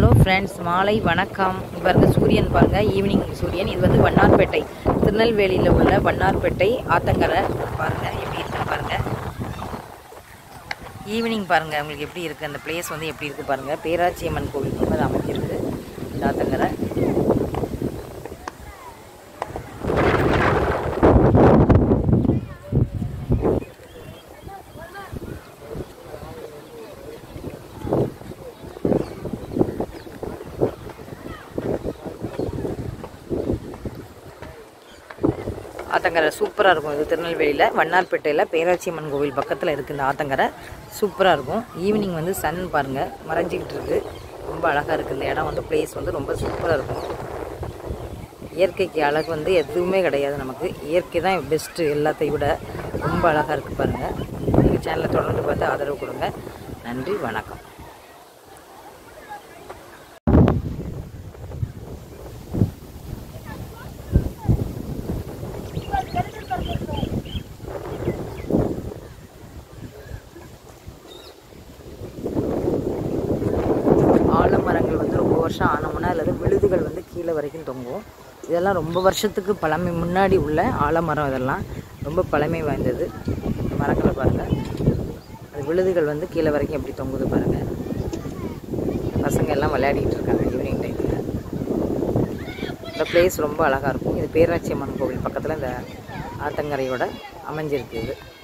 hello friends மாலை வணக்கம் இங்க பாருங்க சூரியன் பாருங்க ஈவினிங் சூரியன் இது வந்து வண்ணார்பேட்டை திருநெல்வேலியில் உள்ள வண்ணார்பேட்டை ஆத்தங்கரை பாருங்க எப்படி இருக்குன்னு பாருங்க ஈவினிங் பாருங்க உங்களுக்கு எப்படி இருக்கு அந்த பிளேஸ் வந்து எப்படி இருக்கு பாருங்க பேராச்சி அம்மன் கோவில் வந்து அது அமைஞ்சிருக்கு இந்த ஆத்தங்கரை ஆத்தங்கரை சூப்பராக இருக்கும் இது திருநெல்வேலியில் வண்ணார்பேட்டையில் பேராச்சி அம்மன் கோவில் பக்கத்தில் இருக்குது இந்த ஆத்தங்கரை சூப்பராக இருக்கும் ஈவினிங் வந்து சன் பாருங்கள் மறைஞ்சிக்கிட்டு இருக்கு ரொம்ப அழகாக இருக்குது இந்த இடம் வந்து பிளேஸ் வந்து ரொம்ப சூப்பராக இருக்கும் இயற்கைக்கு அழகு வந்து எதுவுமே கிடையாது நமக்கு இயற்கை தான் பெஸ்ட்டு எல்லாத்தையும் விட ரொம்ப அழகாக இருக்குது பாருங்கள் எங்கள் சேனலை தொடர்ந்து பார்த்து ஆதரவு கொடுங்க நன்றி வணக்கம் ஆலமரங்கள் வந்து ரொம்ப வருஷம் ஆனவுன்னா அல்லது விழுதுகள் வந்து கீழே வரைக்கும் தொங்கும் இதெல்லாம் ரொம்ப வருஷத்துக்கு பழமை முன்னாடி உள்ள ஆலமரம் இதெல்லாம் ரொம்ப பழமை வாய்ந்தது இந்த மரங்களை பாருங்கள் அது விழுதுகள் வந்து கீழே வரைக்கும் எப்படி தொங்குது பாருங்கள் பசங்க எல்லாம் விளையாடிட்டு இருக்காங்க ஈவினிங் டைமில் இந்த பிளேஸ் ரொம்ப அழகாக இருக்கும் இது பேராச்சி அம்மன் கோவில் பக்கத்தில் இந்த ஆத்தங்கரையோட அமைஞ்சிருக்கு இது